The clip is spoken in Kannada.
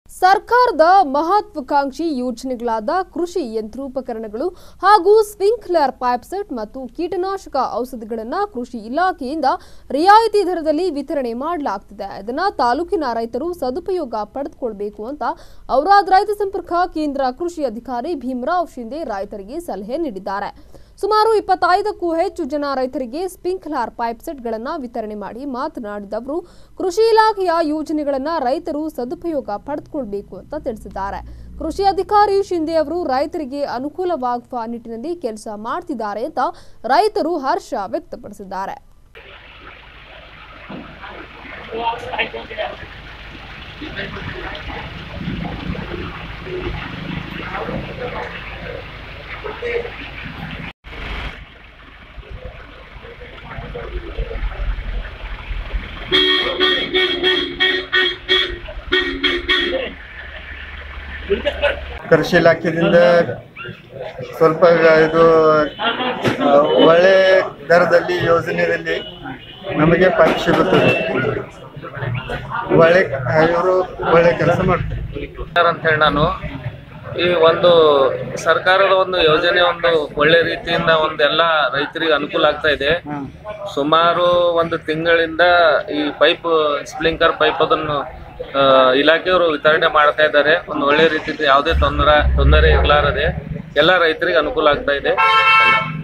ಸರ್ಕಾರದ ಮಹತ್ವಾಕಾಂಕ್ಷಿ ಯೋಜನೆಗಳಾದ ಕೃಷಿ ಯಂತ್ರೋಪಕರಣಗಳು ಹಾಗೂ ಸ್ಪ್ರಿಂಕ್ಲರ್ ಪೈಪ್ ಸೆಟ್ ಮತ್ತು ಕೀಟನಾಶಕ ಔಷಧಿಗಳನ್ನು ಕೃಷಿ ಇಲಾಖೆಯಿಂದ ರಿಯಾಯಿತಿ ದರದಲ್ಲಿ ವಿತರಣೆ ಮಾಡಲಾಗ್ತಿದೆ ಇದನ್ನ ತಾಲೂಕಿನ ರೈತರು ಸದುಪಯೋಗ ಪಡೆದುಕೊಳ್ಬೇಕು ಅಂತ ಔರಾದ್ ರೈತ ಸಂಪರ್ಕ ಕೇಂದ್ರ ಕೃಷಿ ಅಧಿಕಾರಿ ಭೀಮರಾವ್ ಶಿಂದೆ ರೈತರಿಗೆ ಸಲಹೆ ನೀಡಿದ್ದಾರೆ ಸುಮಾರು ಇಪ್ಪತ್ತೈದಕ್ಕೂ ಹೆಚ್ಚು ಜನ ರೈತರಿಗೆ ಸ್ಪ್ರಿಂಕ್ಲರ್ ಪೈಪ್ ಸೆಟ್ಗಳನ್ನು ವಿತರಣೆ ಮಾಡಿ ಮಾತನಾಡಿದ ಅವರು ಕೃಷಿ ಇಲಾಖೆಯ ಯೋಜನೆಗಳನ್ನು ರೈತರು ಸದುಪಯೋಗ ಪಡೆದುಕೊಳ್ಬೇಕು ಅಂತ ತಿಳಿಸಿದ್ದಾರೆ ಕೃಷಿ ಅಧಿಕಾರಿ ಶಿಂದೆ ಅವರು ರೈತರಿಗೆ ಅನುಕೂಲವಾಗುವ ನಿಟ್ಟಿನಲ್ಲಿ ಕೆಲಸ ಮಾಡ್ತಿದ್ದಾರೆ ಅಂತ ರೈತರು ಹರ್ಷ ವ್ಯಕ್ತಪಡಿಸಿದ್ದಾರೆ ಕೃಷಿ ಇಲಾಖೆಯಿಂದ ಸ್ವಲ್ಪ ಇದು ಆ, ಒಳ್ಳೆ ದರದಲ್ಲಿ ಯೋಜನೆಯಲ್ಲಿ ನಮಗೆ ಪೈಪ್ ಸಿಗುತ್ತದೆ ಒಳ್ಳೆ ಇವರು ಒಳ್ಳೆ ಕೆಲಸ ಮಾಡ್ತಾರೆ ಅಂತ ಹೇಳಿ ನಾನು ಈ ಒಂದು ಸರ್ಕಾರದ ಒಂದು ಯೋಜನೆ ಒಂದು ಒಳ್ಳೆ ರೀತಿಯಿಂದ ಒಂದೆಲ್ಲ ರೈತರಿಗೆ ಅನುಕೂಲ ಆಗ್ತಾ ಇದೆ ಸುಮಾರು ಒಂದು ತಿಂಗಳಿಂದ ಈ ಪೈಪ್ ಸ್ಪ್ರಿಂಕರ್ ಪೈಪ್ ಅದನ್ನು ಆ, ಇಲಾಖೆಯವರು ವಿತರಣೆ ಮಾಡ್ತಾ ಇದ್ದಾರೆ ಒಂದು ಒಳ್ಳೆ ರೀತಿಯಿಂದ ಯಾವುದೇ ತೊಂದರೆ ತೊಂದರೆ ಇರಲಾರದೆ ಎಲ್ಲ ರೈತರಿಗೆ ಅನುಕೂಲ ಆಗ್ತಾ ಇದೆ